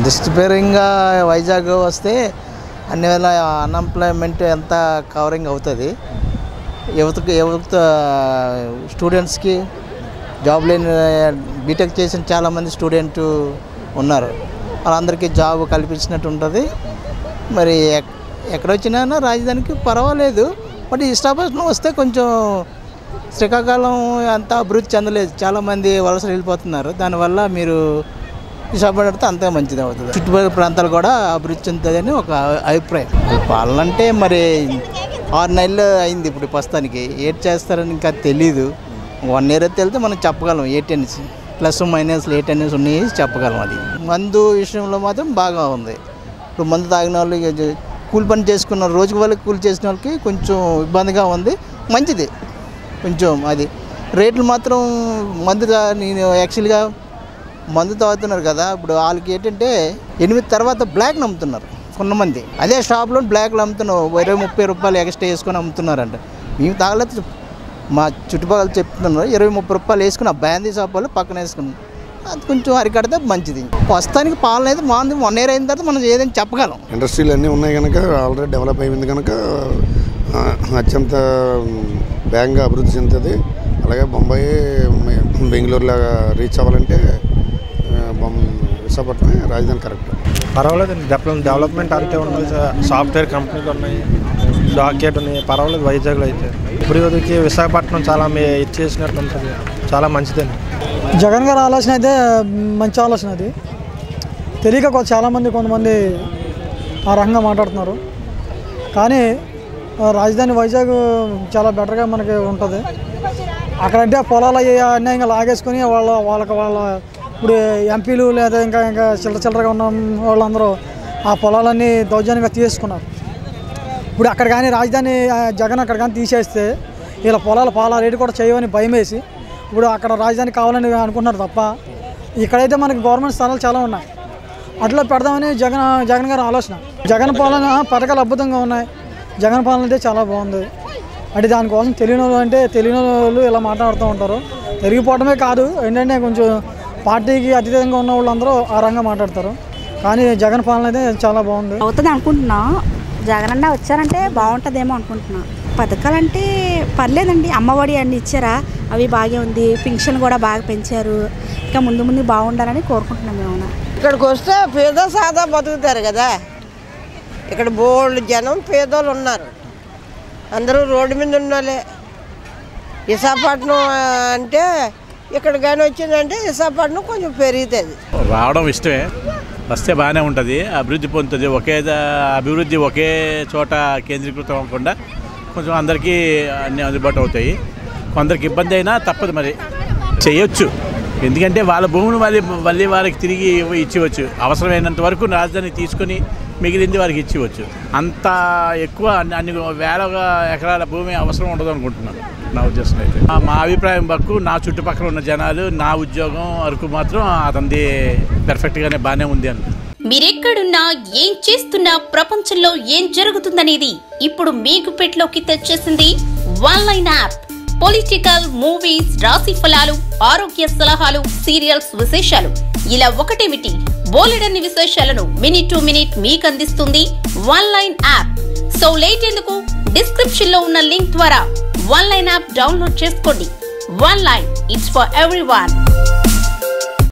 డిస్టర్బింగ్గా వైజాగ్ వస్తే అన్ని వేళ అన్ఎంప్లాయ్మెంట్ ఎంత కవరింగ్ అవుతుంది యువతకు యువత స్టూడెంట్స్కి జాబ్ లేని బీటెక్ చేసిన చాలామంది స్టూడెంట్ ఉన్నారు వాళ్ళందరికీ జాబ్ కల్పించినట్టు ఉంటుంది మరి ఎక్- ఎక్కడొచ్చినా రాజధానికి పర్వాలేదు బట్ ఇష్టాపక్షం వస్తే కొంచెం శ్రీకాకుళం అంత అభివృద్ధి చెందలేదు చాలామంది వలస వెళ్ళిపోతున్నారు దానివల్ల మీరు విశాఖపడితే అంతే మంచిది అవుతుంది చుట్టుపక్కల ప్రాంతాలు కూడా అభివృద్ధి చెందుతుందని ఒక అభిప్రాయం పాలన అంటే మరి ఆరు నెలలు అయింది ఇప్పుడు ప్రస్తుతానికి ఏటి చేస్తారని ఇంకా తెలీదు వన్ ఇయర్ అయితే వెళ్తే మనం చెప్పగలం a tense plus minus a tense ఉన్నాయి చెప్పగలం అది మందు విషయంలో మాత్రం బాగా ఉంది ఇప్పుడు మందు తాగిన వాళ్ళు ఇక జ- కూలి పని చేసుకున్న రోజుకి వాళ్ళకి కూలి చేసిన వాళ్ళకి కొంచెం ఇబ్బందిగా ఉంది మంచిది కొంచెం అది రేట్లు మాత్రం మందు తా- నేను యాక్చువల్గా మందు తాగుతున్నారు కదా ఇప్పుడు వాళ్ళకి ఏంటంటే ఎనిమిది తర్వాత బ్లాక్ అమ్ముతున్నారు కొంతమంది అదే షాప్లో బ్లాక్లో అమ్ముతున్నావు ఇరవై ముప్పై రూపాయలు ఎక్స్ట్రా వేసుకొని అమ్ముతున్నారంట మేము తాగలేదు మా చుట్టుపక్కల చెప్తున్నారు ఇరవై ముప్పై రూపాయలు వేసుకుని ఆ బ్యాందీ షాప్ వాళ్ళు పక్కన వేసుకున్నాం అది కొంచెం అరికడితే మంచిది ప్రస్తుతానికి పాలన అయితే బాగుంది వన్ ఇయర్ అయిన తర్వాత మనం ఏదైనా చెప్పగలం ఇండస్ట్రీలు అన్నీ ఉన్నాయి కనుక ఆల్రెడీ డెవలప్ అయింది కనుక ఆ, అత్యంత వేగంగా అభివృద్ధి చెందుతుంది అలాగే బొంబాయి మ- బెంగళూరులాగా రీచ్ అవ్వాలంటే ఆ, బొం- విశాఖపట్నమే రాజధాని కరెక్ట్ పర్వాలేదు డెవలప్ డెవలప్మెంట్ అంతే ఉన్నది సా- సాఫ్ట్వేర్ కంపెనీలు ఉన్నాయి డాక్యుమెంట్ ఉన్నాయి పర్వాలేదు వైజాగ్లో అయితే అభివృద్ధికి విశాఖపట్నం చాలా మే ఇచ్చేసినట్టు ఉంటుంది చాలా మంచిదండి జగన్ గారి ఆలోచన అయితే మంచి ఆలోచన అది తెలియక కొ- చాలామంది కొంతమంది ఆ రకంగా మాట్లాడుతున్నారు కానీ ఆ, రాజధాని వైజాగ్ చాలా బెటర్గా మనకి ఉంటుంది అక్కడంటే పొలాలు అయ్యి అన్యాయంగా లాగేసుకొని వాళ్ళ వాళ్ళకి వాళ్ళ ఇప్పుడు ఎంపీలు లేదా ఇంకా ఇంకా చిల్లర చిల్లరగా ఉన్న వాళ్ళందరూ ఆ పొలాలన్నీ దౌర్జన్యంగా తీసుకున్నారు ఇప్పుడు అక్కడ కానీ రాజధాని ఆ, జగన్ అక్కడ కానీ తీసేస్తే వీళ్ళ పొలాల పాల రేటు కూడా చేయమని భయం వేసి ఇప్పుడు అక్కడ రాజధాని కావాలని అనుకుంటున్నారు తప్ప ఇక్కడైతే మనకి గవర్నమెంట్ స్థలాలు చాలా ఉన్నాయి అట్లా పెడదామని జగన్ జగన్ గారి ఆలోచన జగన్ పాలన పథకాలు అద్భుతంగా ఉన్నాయి జగన్ పాలన అయితే చాలా బాగుంది అంటే దానికోసం తెలియని వాళ్ళు అంటే తెలియని వాళ్ళు ఇలా మాట్లాడుతూ ఉంటారు పెరిగిపోవడమే కాదు ఏంటంటే కొంచెం పార్టీకి అతీతంగా ఉన్న వాళ్ళందరూ ఆ రంగా మాట్లాడతారు కానీ జగన్ పాలన అయితే చాలా బాగుంది అవుతుంది అనుకుంటున్నా జగన్ అన్న వచ్చారంటే బాగుంటుందేమో అనుకుంటున్నా పథకాలంటే పర్లేదండి అమ్మఒడి అన్ని ఇచ్చారా అవి బాగా ఉంది పింఛన్ కూడా బాగా పెంచారు ఇంకా ముందు ముందు బాగుండాలని కోరుకుంటున్నాం మేము ఇక్కడికి వస్తే పేద సాదా బతుకుతారు కదా ఇక్కడ బోల్డ్ జనం పేదోళ్ళు ఉన్నారు అందరూ రోడ్డు మీద ఉన్నోళ్ళే విశాఖపట్నం ఆ, అంటే ఇక్కడ కానీ వచ్చిందంటే విశాఖపట్నం కొంచెం పెరుగుతుంది రావడం ఇష్టమే వస్తే బాగానే ఉంటుంది అభివృద్ధి పొందుతుంది ఒకే ద- అభివృద్ధి ఒకే చోట కేంద్రీకృతం అవ్వకుండా కొంచెం అందరికీ అన్ని అందుబాటు అవుతాయి కొందరికి ఇబ్బంది అయినా తప్పదు మరి చేయొచ్చు ఎందుకంటే వాళ్ళ భూమిని మళ్ళీ మళ్ళీ వారికి తిరిగి ఇవ్వ- ఇచ్చివచ్చు అవసరమైనంత వరకు రాజధాని తీసుకొని మిగిలింది వారికి ఇచ్చివచ్చు అంత ఎక్కువ అన్ని అన్ని వేల ఎకరాల భూమి అవసరం ఉండదు అనుకుంటున్నాను నా ఉద్దేశం అయితే మా- మా అభిప్రాయం బక్కు నా చుట్టుపక్కల ఉన్న జనాలు నా ఉద్యోగం వరకు మాత్రం అతనిది పెర్ఫెక్ట్గానే బాగానే ఉంది అని మీరెక్కడున్నా ఏం చేస్తున్నా ప్రపంచంలో ఏం జరుగుతుందనేది ఇప్పుడు మీకు పెట్లోకి తెచ్చేసింది one line app political movies రాశి ఫలాలు ఆరోగ్య సలహాలు సీరియల్స్ విశేషాలు ఇలా ఒకటేమిటి బోలెడన్ని విశేషాలను మినిట్ టు మినిట్ మీకు అందిస్తుంది one line app so late ఎందుకు డిస్క్రిప్షన్ లో ఉన్న లింక్ ద్వారా వన్ లైన్ యాప్ డౌన్లోడ్ చేసుకోండి one line it's for every